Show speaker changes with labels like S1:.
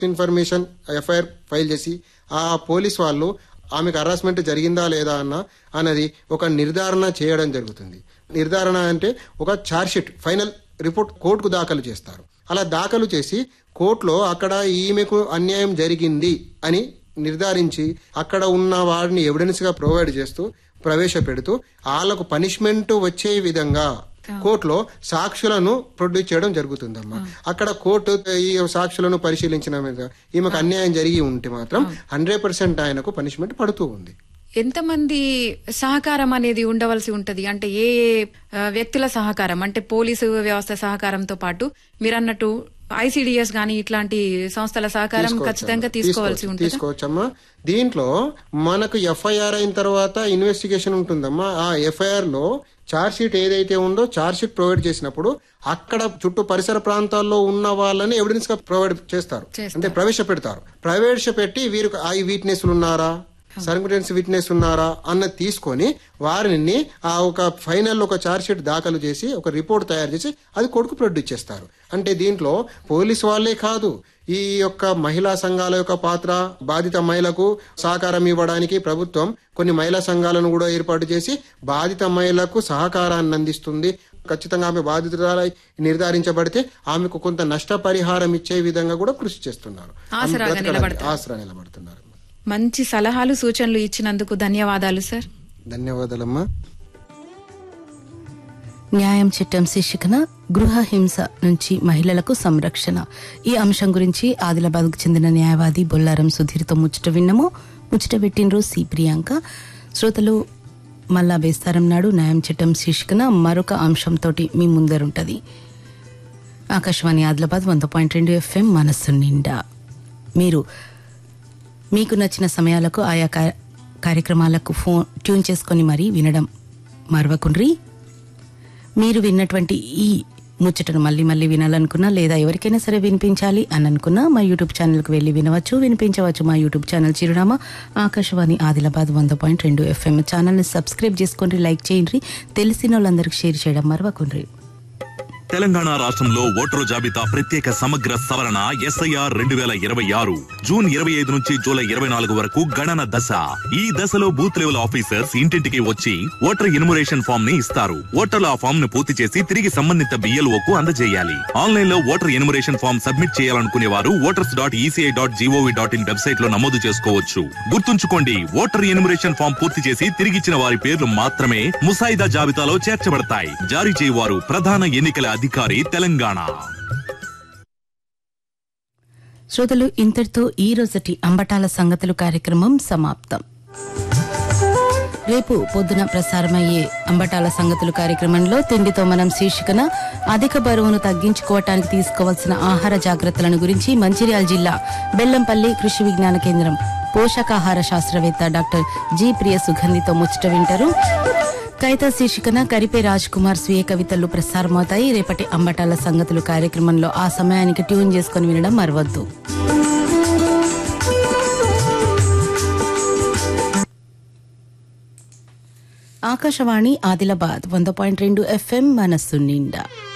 S1: Information FIR file చేసి ఆ police వాళ్ళు ఆమెకు హరాస్మెంట్ జరిగిందా లేదా అన్న అన్నది ఒక నిర్ధారణ చేయడం జరుగుతుంది నిర్ధారణ అంటే ఒక ఛార్జ్షీట్ ఫైనల్ రిపోర్ట్ కోర్టుకు దాఖలు చేస్తారు అలా దాఖలు చేసి కోర్టులో అక్కడ ఈమెకు అన్యాయం జరిగింది అని నిర్ధారించి అక్కడ ఉన్న వాడిని ఎవిడెన్స్ గా ప్రొవైడ్ చేస్తూ ప్రవేశపెడుతూ వాళ్ళకు పనిష్మెంట్ వచ్చే విధంగా కోర్టులో సాక్షులను ప్రొడ్యూస్ చేయడం జరుగుతుందమ్మా అక్కడ కోర్టు ఈ సాక్షులను పరిశీలించిన మీద ఈమెకు అన్యాయం జరిగి ఉంటే మాత్రం హండ్రెడ్ పర్సెంట్ ఆయనకు పనిష్మెంట్ పడుతూ ఉంది
S2: ఎంతమంది సహకారం అనేది ఉండవలసి ఉంటది అంటే ఏ ఏ, ఆ, వ్యక్తుల సహకారం అంటే పోలీసు వ్యవస్థ సహకారంతో పాటు మీరు అన్నట్టు ఐసిడిఎస్ గాని ఇట్లాంటి సంస్థల సహకారం ఖచ్చితంగా తీసుకోవాల్సి ఉంటుంది
S1: తీసుకోవచ్చమ్మా దీంట్లో మనకు ఎఫ్ఐఆర్ అయిన తర్వాత ఇన్వెస్టిగేషన్ ఉంటుందమ్మా ఆ ఎఫ్ఐఆర్ లో చార్జ్ షీట్ ఏదైతే ఉందో చార్జ్ షీట్ ప్రొవైడ్ చేసినప్పుడు అక్కడ చుట్టూ పరిసర ప్రాంతాల్లో ఉన్న వాళ్ళని ఎవిడెన్స్ గా ప్రొవైడ్ చేస్తారు అంటే ప్రవేశపెడతారు ప్రవేశపెట్టి వీరికి ఆ వీక్నెస్లు ఉన్నారా సర్మిటెన్స్ విట్నెస్ ఉన్నారా అన్నది తీసుకొని వారిని ఆ ఒక ఫైనల్ ఒక చార్జ్ షీట్ దాఖలు చేసి ఒక రిపోర్ట్ తయారు చేసి అది కొడుకు ప్రొడ్యూస్ చేస్తారు అంటే దీంట్లో పోలీస్ వాళ్ళే కాదు ఈ యొక్క మహిళా సంఘాల యొక్క పాత్ర బాధిత మహిళకు సహకారం ఇవ్వడానికి ప్రభుత్వం కొన్ని మహిళా సంఘాలను కూడా ఏర్పాటు చేసి బాధిత మహిళకు సహకారాన్ని అందిస్తుంది ఖచ్చితంగా ఆమె బాధితురాలై నిర్ధారించబడితే ఆమెకు కొంత నష్టపరిహారం ఇచ్చే విధంగా కూడా కృషి చేస్తున్నారు
S2: ఆసరాగా
S1: ఆమె బ్రతకడానికి
S2: నిలబడతారు.
S1: ఆసరా నిలబడుతున్నారు
S2: మంచి సలహాలు సూచనలు ఇచ్చినందుకు ధన్యవాదాలు సార్
S1: ధన్యవాదాలమ్మా
S3: న్యాయం చట్టం శీర్షికన గృహ హింస నుంచి మహిళలకు సంరక్షణ ఈ అంశం గురించి ఆదిలాబాద్కు చెందిన న్యాయవాది బొల్లారం సుధీర్తో ముచ్చట విన్నము ముచ్చట పెట్టినరు సి ప్రియాంక శ్రోతలు మల్లా బేస్తారం నాడు న్యాయం చట్టం శీర్షికన మరొక అంశంతో మీ ముందరుంటది ఆకాశవాణి ఆదిలాబాద్ వంద పాయింట్ రెండు ఎఫ్ఎం మనస్సు నిండా మీరు మీకు నచ్చిన సమయాలకు ఆయా కా- కార్యక్రమాలకు ఫోన్ ట్యూన్ చేసుకొని మరీ వినడం మరవకుండ్రి మీరు విన్నటువంటి ఈ ముచ్చటను మళ్ళీ మళ్ళీ వినాలనుకున్నా లేదా ఎవరికైనా సరే వినిపించాలి అని అనుకున్నా మా యూట్యూబ్ ఛానల్కి వెళ్ళి వినవచ్చు వినిపించవచ్చు మా యూట్యూబ్ ఛానల్ చిరునామా ఆకాశవాణి ఆదిలాబాద్ వంద పాయింట్ రెండు ఎఫ్ఎం ఛానల్ని సబ్స్క్రైబ్ చేసుకోండి లైక్ చేయండి తెలిసిన వాళ్ళందరికీ షేర్ చేయడం మరవకుండ్రి
S4: తెలంగాణ రాష్ట్రంలో ఓటరు జాబితా ప్రత్యేక సమగ్ర సవరణ ఎస్ఐఆర్ రెండు వేల ఇరవై ఆరు జూన్ ఇరవై ఐదు నుంచి జూలై ఇరవై నాలుగు వరకు గణన దశ ఈ దశలో బూత్ లెవెల్ ఆఫీసర్స్ ఇంటింటికి వచ్చి ఓటర్ ఇన్మురేషన్ ఫామ్ ని ఇస్తారు ఓటర్లు ఆ ఫామ్ ను పూర్తి చేసి తిరిగి సంబంధిత BLO కు అందజేయాలి ఆన్లైన్ లో ఓటర్ ఇన్మురేషన్ ఫామ్ సబ్మిట్ చేయాలనుకునే వారు voters dot E C I dot G O V dot in website లో నమోదు చేసుకోవచ్చు గుర్తుంచుకోండి ఓటర్ ఎన్యుమరేషన్ ఫామ్ పూర్తి చేసి తిరిగిచ్చిన వారి పేర్లు మాత్రమే ముసాయిదా జాబితాలో చేర్చబడతాయి జారీ చేయవారు ప్రధాన ఎన్నికల అధికారి తెలంగాణ
S3: శ్రోతలు ఇంతటితో ఈ రోజటి అంబటాల సంగతులు కార్యక్రమం సమాప్తం రేపు పొద్దున ప్రసారమయ్యే అంబటాల సంగతులు కార్యక్రమంలో తిండితో మనం శీర్షికన అధిక బరువును తగ్గించుకోవటానికి తీసుకోవాల్సిన ఆహార జాగ్రత్తలను గురించి మంచిర్యాల జిల్లా బెల్లంపల్లి కృషి విజ్ఞాన కేంద్రం పోషకాహార శాస్త్రవేత్త డాక్టర్ జి ప్రియ సుగంధితో ముచ్చట వింటారు కైత శీర్షికన కరిపే రాజ్ కుమార్ స్వీయ కవితలు ప్రసారమవుతాయి రేపటి అంబటాల సంగతులు కార్యక్రమంలో ఆ సమయానికి ట్యూన్ చేసుకుని వినడం మరవద్దు ఆకాశవాణి ఆదిలాబాద్ వంద పాయింట్ రెండు ఎఫ్ఎం మనస్సు నిండా